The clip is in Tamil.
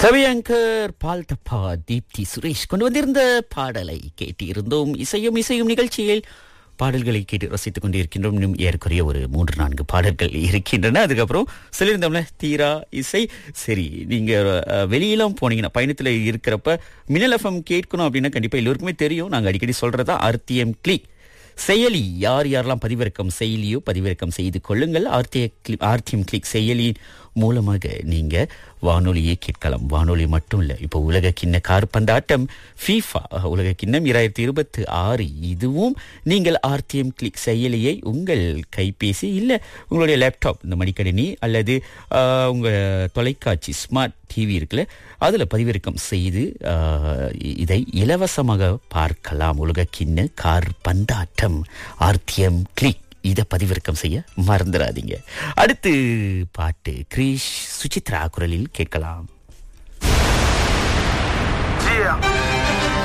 சவியங்கர் பால் தப்பா தீப்தி சுரேஷ் கொண்டு வந்திருந்த பாடலை கேட்டிருந்தோம் இசையும் இசையும் நிகழ்ச்சியில் பாடல்களை கேட்டு ரசித்துக் கொண்டிருக்கின்றோம் இன்னும் ஏறக்குறைய ஒரு மூன்று நான்கு பாடல்கள் இருக்கின்றன அதுக்கப்புறம் சொல்லியிருந்தோம்ல தீரா இசை சரி நீங்க அஹ், வெளியெல்லாம் போனீங்கன்னா பயணத்துல இருக்கிறப்ப மின்னல் எஃப்எம் கேட்கணும் அப்படின்னா கண்டிப்பா எல்லோருக்குமே தெரியும் நாங்க அடிக்கடி சொல்றதா ஆர்டிஎம் கிளிக் செயலி யார் யாரெல்லாம் பதிவிறக்கம் செயலியோ பதிவிறக்கம் செய்து கொள்ளுங்கள் ஆர்டிஎம் கிளிக் ஆர்டிஎம் கிளிக் செயலியின் மூலமாக நீங்க வானொலியை கேட்கலாம் வானொலி மட்டும் இல்ல இப்போ உலக கிண்ண கார்பந்தாட்டம் ஃபீஃபா உலக கிண்ணம் இரண்டாயிரத்தி இருபத்தி ஆறு இதுவும் நீங்கள் ஆர்டிஎம் கிளிக் செயலியை உங்கள் கைபேசி இல்ல உங்களுடைய லேப்டாப் இந்த மடிக்கணினி அல்லது ஆஹ், உங்க தொலைக்காட்சி ஸ்மார்ட் டிவி இருக்குல்ல அதுல பதிவிறக்கம் செய்து ஆஹ், இ- இதை இலவசமாக பார்க்கலாம் உலக கிண்ண கார்பந்தாட்டம் ஆர்டிஎம் கிளிக் இதை பதிவிறக்கம் செய்ய மறந்துடாதீங்க அடுத்து பாட்டு கிரீஷ் சுசித்ரா குரலில் கேட்கலாம்